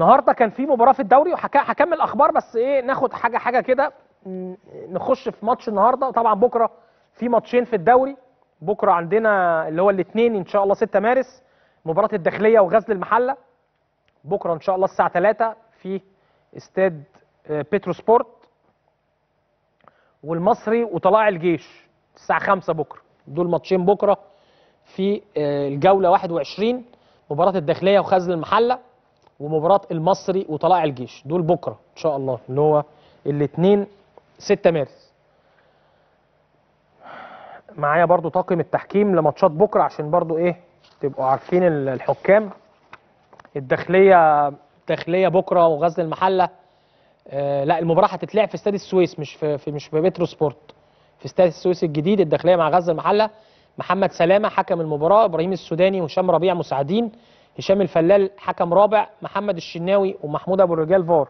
النهارده كان في مباراه في الدوري وهكمل اخبار بس ايه ناخد حاجه حاجه كده ن- نخش في ماتش النهارده طبعا بكره في ماتشين في الدوري بكره عندنا اللي هو الاثنين ان شاء الله 6 مارس مباراه الداخليه وغزل المحله بكره ان شاء الله الساعه 3 في استاد آه، بترو سبورت والمصري وطلائع الجيش الساعه 5 بكره دول ماتشين بكره في آه، الجوله 21 مباراه الداخليه وغزل المحله ومباراه المصري وطلائع الجيش دول بكره ان شاء الله اللي هو الاثنين 6 مارس معايا برضو طاقم التحكيم لماتشات بكره عشان برضو ايه تبقوا عارفين ال- الحكام الداخليه الداخليه بكره وغزل المحله آه لا المباراه هتتلعب في استاد السويس مش في, في مش في بترو سبورت في استاد السويس الجديد الداخليه مع غزل المحله محمد سلامه حكم المباراه ابراهيم السوداني وهشام ربيع مساعدين هشام الفلال حكم رابع محمد الشناوي ومحمود ابو الرجال فار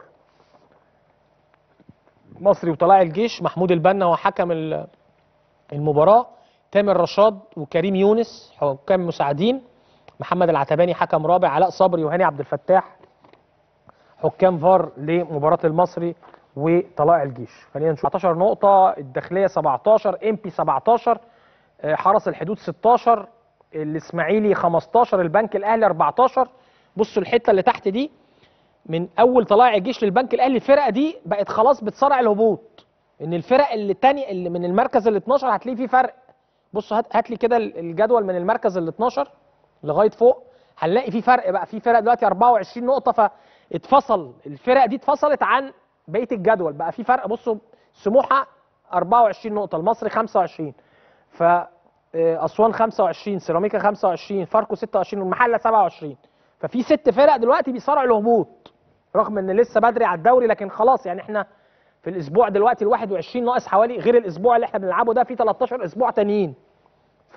مصري وطلائع الجيش محمود البنا هو حكم ال- المباراه تامر رشاد وكريم يونس حكام مساعدين محمد العتباني حكم رابع علاء صبري وهاني عبد الفتاح حكام فار لمباراه المصري وطلائع الجيش خلينا نشوف 17 نقطه الداخليه 17 ام بي 17 آه، حرس الحدود 16 الاسماعيلي 15 البنك الاهلي 14 بصوا الحته اللي تحت دي من اول طلائع الجيش للبنك الاهلي الفرقه دي بقت خلاص بتصارع الهبوط ان الفرق اللي الثانيه اللي من المركز ال 12 هتلاقي فيه فرق بصوا هات, هات لي كده الجدول من المركز ال 12 لغايه فوق هنلاقي في فرق بقى في فرق دلوقتي 24 نقطه فاتفصل الفرق دي اتفصلت عن بقيه الجدول بقى في فرق بصوا سموحه 24 نقطه المصري 25 ف آه، اسوان 25 سيراميكا 25 فاركو 26 والمحله 27 ففي ست فرق دلوقتي بيصارعوا الهبوط رغم ان لسه بدري على الدوري لكن خلاص يعني احنا في الاسبوع دلوقتي ال 21 ناقص حوالي غير الاسبوع اللي احنا بنلعبه ده في 13 اسبوع تانيين ف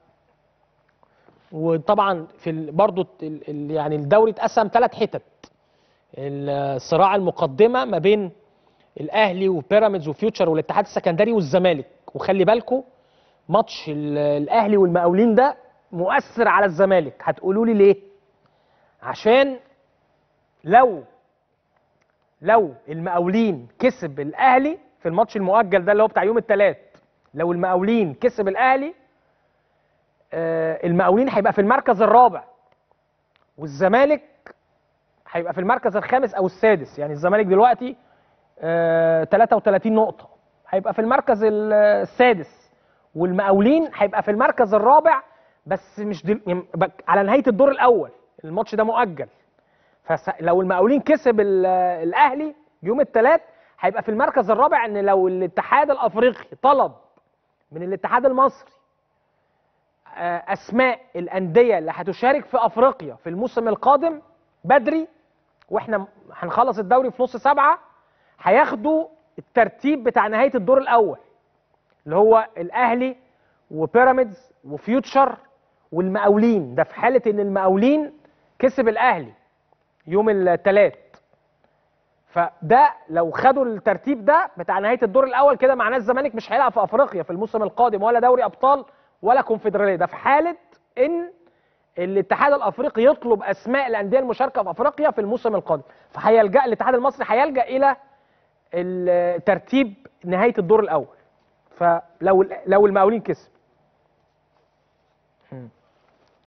وطبعا في ال... برضو ال... ال... يعني الدوري اتقسم ثلاث حتت الصراع المقدمه ما بين الاهلي وبيراميدز وفيوتشر والاتحاد السكندري والزمالك وخلي بالكم ماتش ال- الاهلي والمقاولين ده مؤثر على الزمالك هتقولوا لي ليه عشان لو لو المقاولين كسب الاهلي في الماتش المؤجل ده اللي هو بتاع يوم الثلاث لو المقاولين كسب الاهلي آه، المقاولين هيبقى في المركز الرابع والزمالك هيبقى في المركز الخامس او السادس يعني الزمالك دلوقتي آه، 33 نقطة هيبقى في المركز ال- السادس والمقاولين هيبقى في المركز الرابع بس مش دل... يعني بك- على نهاية الدور الأول الماتش ده مؤجل فلو المقاولين كسب ال- الأهلي يوم الثلاث هيبقى في المركز الرابع ان لو الاتحاد الافريقي طلب من الاتحاد المصري آه، اسماء الانديه اللي هتشارك في افريقيا في الموسم القادم بدري واحنا هنخلص الدوري في نص سبعه هياخدوا الترتيب بتاع نهايه الدور الاول اللي هو الاهلي وبيراميدز وفيوتشر والمقاولين ده في حاله ان المقاولين كسب الاهلي يوم الثلاث فده لو خدوا الترتيب ده بتاع نهايه الدور الاول كده معناه الزمالك مش هيلعب في افريقيا في الموسم القادم ولا دوري ابطال ولا كونفدراليه ده في حاله ان الاتحاد الافريقي يطلب اسماء الانديه المشاركه في افريقيا في الموسم القادم فهيلجا الاتحاد المصري هيلجا الى ال- ترتيب نهايه الدور الاول فلو لو المقاولين كسب مم.